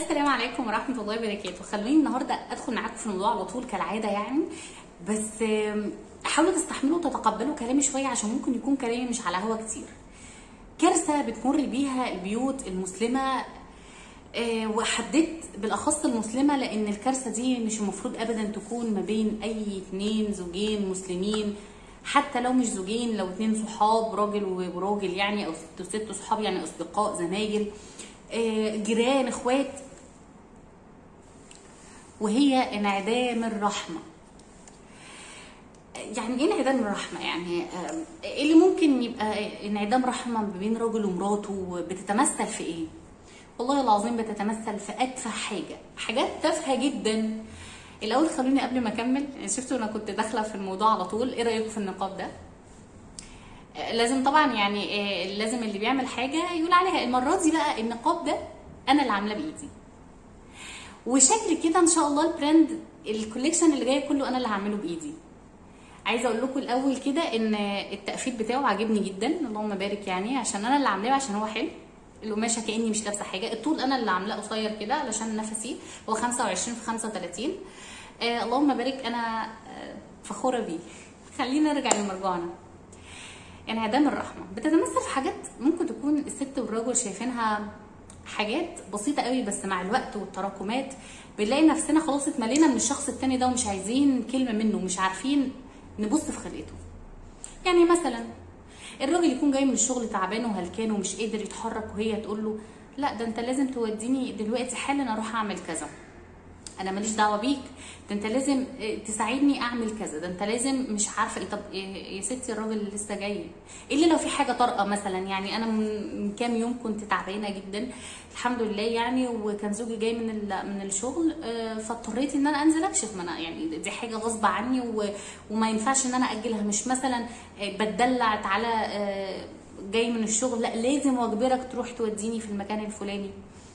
السلام عليكم ورحمة الله وبركاته خلوني النهاردة أدخل معاكم في الموضوع على طول كالعادة يعني بس آم، حاولوا تستحملوا وتتقبلوا كلامي شوية عشان ممكن يكون كلامي مش على هوا كتير كارثة بتمر بيها البيوت المسلمة آه، وحددت بالاخص المسلمه لان الكارثه دي مش المفروض ابدا تكون ما بين اي اتنين زوجين مسلمين حتى لو مش زوجين لو اتنين صحاب راجل وراجل يعني او ست وست صحاب يعني اصدقاء زمايل آه، جيران اخوات وهي انعدام الرحمه يعني ايه انعدام الرحمه يعني آه، ايه اللي ممكن يبقى انعدام رحمه ما بين راجل ومراته بتتمثل في ايه والله العظيم بتتمثل في اتفه حاجه حاجات تافهه جدا الاول خلوني قبل ما اكمل شفتوا انا كنت داخله في الموضوع على طول ايه رايكم في النقاب ده آه، لازم طبعا يعني آه، لازم اللي بيعمل حاجه يقول عليها المره دي بقى النقاب ده انا اللي عاملاه بايدي وشكل كده ان شاء الله البراند الكوليكشن اللي جاي كله انا اللي هعمله بايدي عايزه اقول لكم الاول كده ان التقفيل بتاعه عاجبني جدا اللهم بارك يعني عشان انا اللي عاملاه عشان هو حلو القماشه كاني مش لابسه حاجه الطول انا اللي عاملاه قصير كده علشان نفسي هو 25 في 35 آه اللهم بارك انا آه فخوره بيه خلينا نرجع لمرجوعنا انعدام الرحمه بتتمثل في حاجات ممكن تكون الست والراجل شايفينها حاجات بسيطه قوي بس مع الوقت والتراكمات بنلاقي نفسنا خلاص اتملينا من الشخص التاني ده ومش عايزين كلمه منه مش عارفين نبص في خلقته يعني مثلا الراجل يكون جاي من الشغل تعبان وهلكان ومش قادر يتحرك وهي تقول له لا ده انت لازم توديني دلوقتي حالا اروح اعمل كذا انا ماليش دعوه بيك ده انت لازم اه، تساعدني اعمل كذا ده انت لازم مش عارفه ايه طب إيه يا ستي الراجل لسه جاي الا لو في حاجه طارئه مثلا يعني انا من من كام يوم كنت تعبانه جدا الحمد لله يعني وكان زوجي جاي من ال- من الشغل اه، فاضطريت ان انا انزل اكشف ما انا يعني دي حاجه غصب عني و- وما ينفعش ان انا اجلها مش مثلا اه، بتدلع تعالى اه، جاي من الشغل لا لازم واجبرك تروح توديني في المكان الفلاني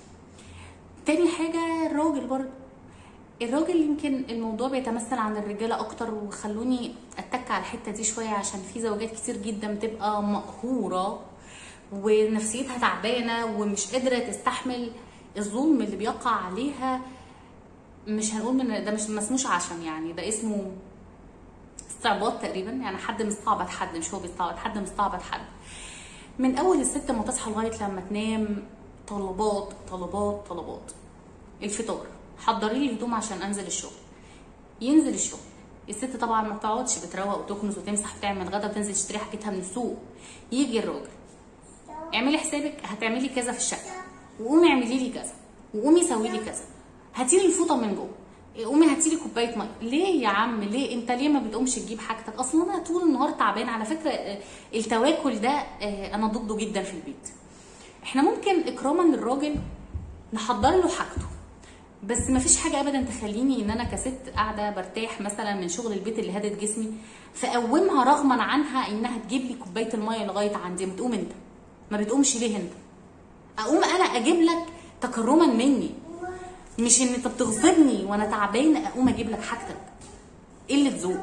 تاني حاجه الراجل برضه الراجل يمكن الموضوع بيتمثل عن الرجاله اكتر وخلوني اتك على الحته دي شويه عشان في زوجات كتير جدا بتبقى مقهوره ونفسيتها تعبانه ومش قادره تستحمل الظلم اللي بيقع عليها مش هنقول من ده مش ما اسموش عشم يعني ده اسمه استعباط تقريبا يعني حد مستعبط حد مش هو بيستعبط حد مستعبط حد من اول الست ما تصحى لغايه لما تنام طلبات طلبات طلبات الفطار حضري لي هدوم عشان انزل الشغل ينزل الشغل الست طبعا ما بتقعدش بتروق وتكنس وتمسح وتعمل غدا وتنزل تشتري حاجتها من السوق يجي الراجل اعملي حسابك هتعملي كذا في الشقه وقومي اعملي لي كذا وقومي سوي لي كذا هاتي لي الفوطه من جوه قومي هاتي لي كوبايه ميه ليه يا عم ليه انت ليه ما بتقومش تجيب حاجتك اصلا انا طول النهار تعبان على فكره آه، التواكل ده آه، انا ضده جدا في البيت احنا ممكن اكراما للراجل نحضر له حاجته بس ما فيش حاجه ابدا تخليني ان انا كست قاعده برتاح مثلا من شغل البيت اللي هدت جسمي فاقومها رغما عنها انها تجيب لي كوبايه الميه لغايه عندي ما تقوم انت ما بتقومش ليه انت اقوم انا اجيب لك تكرما مني مش ان انت بتغصبني وانا تعبانه اقوم اجيب لك حاجتك قله ذوق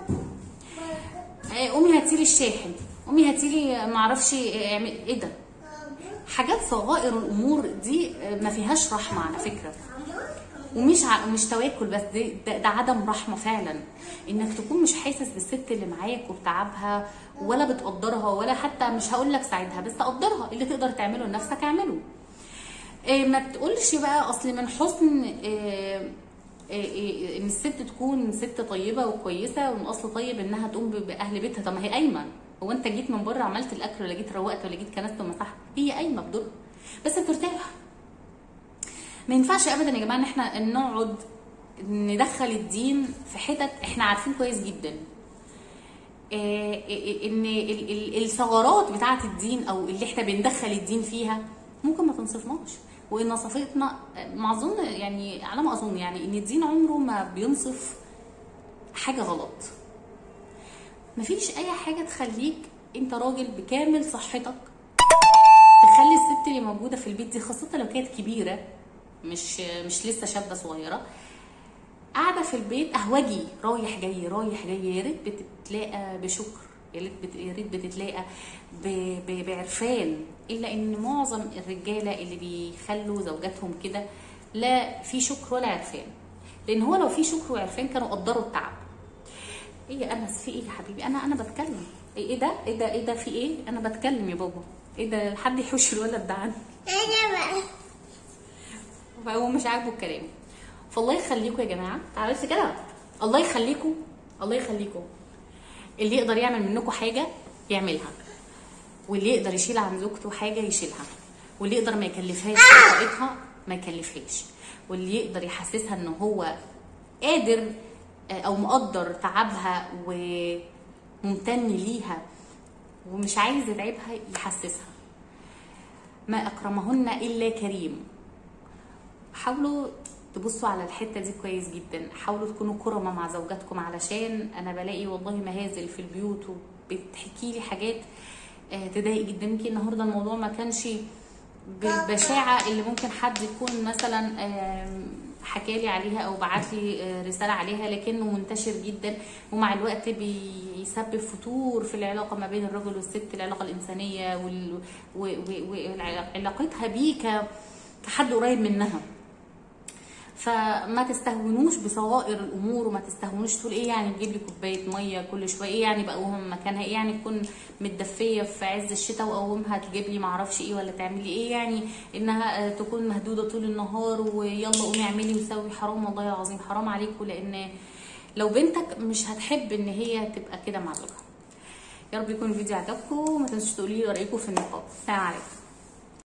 آه، قومي هاتي لي الشاحن قومي هاتي لي ما اعرفش آه، اعمل ايه ده حاجات صغائر الامور دي آه، ما فيهاش رحمه على فكره ومش ع... مش تواكل بس دي ده, ده عدم رحمه فعلا انك تكون مش حاسس بالست اللي معاك وبتعبها ولا بتقدرها ولا حتى مش هقول لك ساعدها بس قدرها اللي تقدر تعمله لنفسك اعمله إيه ما تقولش بقى اصل من حسن إيه إيه إيه ان الست تكون ست طيبه وكويسه ومن اصل طيب انها تقوم ب- باهل بيتها طب ما هي قايمه هو انت جيت من بره عملت الاكل ولا جيت روقت ولا جيت كنست ومسحت هي قايمه بدورها بس بترتاح ما ينفعش ابدا يا جماعه ان احنا نقعد ندخل الدين في حتت احنا عارفين كويس جدا إيه إيه ان ال- ال- الثغرات بتاعه الدين او اللي احنا بندخل الدين فيها ممكن ما تنصفناش وان صفتنا ما اظن يعني على ما اظن يعني ان الدين عمره ما بينصف حاجه غلط مفيش اي حاجه تخليك انت راجل بكامل صحتك تخلي الست اللي موجوده في البيت دي خاصه لو كانت كبيره مش مش لسه شابه صغيره قاعده في البيت اهوجي رايح جاي رايح جاي يا ريت بتتلاقى بشكر يا ريت بت- يا ريت بتتلاقى ب- ب- بعرفان الا ان معظم الرجاله اللي بيخلوا زوجاتهم كده لا في شكر ولا عرفان لان هو لو في شكر وعرفان كانوا قدروا التعب ايه يا انس في ايه يا حبيبي انا انا بتكلم ايه إيه ده ايه ده ايه ده في ايه انا بتكلم يا بابا ايه ده حد يحوش الولد ده عني انا بقى فهو مش عاجبه الكلام فالله يخليكم يا جماعه تعالوا بس كده الله يخليكم الله يخليكم اللي يقدر يعمل منكم حاجه يعملها واللي يقدر يشيل عن زوجته حاجه يشيلها واللي يقدر ما يكلفهاش في طاقتها ما يكلفهاش واللي يقدر يحسسها ان هو قادر آه، او مقدر تعبها وممتن ليها ومش عايز يتعبها يحسسها ما اكرمهن الا كريم حاولوا تبصوا على الحته دي كويس جدا حاولوا تكونوا كرمة مع زوجاتكم علشان انا بلاقي والله مهازل في البيوت وبتحكي لي حاجات آه، تضايق جدا يمكن النهارده الموضوع ما كانش بالبشاعه اللي ممكن حد يكون مثلا آم، حكالي عليها او بعت لي آه، رساله عليها لكنه منتشر جدا ومع الوقت بيسبب فتور في العلاقه ما بين الرجل والست العلاقه الانسانيه وال- و- و- وعلاقتها بيك كحد قريب منها فما تستهونوش بصغائر الامور وما تستهونوش تقول ايه يعني تجيب لي كوبايه ميه كل شويه ايه يعني بقومها من مكانها ايه يعني تكون متدفيه في عز الشتاء واقومها تجيب لي معرفش ايه ولا تعملي ايه يعني انها آه، تكون مهدوده طول النهار ويلا قومي اعملي وسوي حرام والله العظيم حرام عليكم لان لو بنتك مش هتحب ان هي تبقى كده مع زوجها يا رب يكون الفيديو عجبكم وما تنسوش تقولي لي رايكم في النقاط السلام عليكم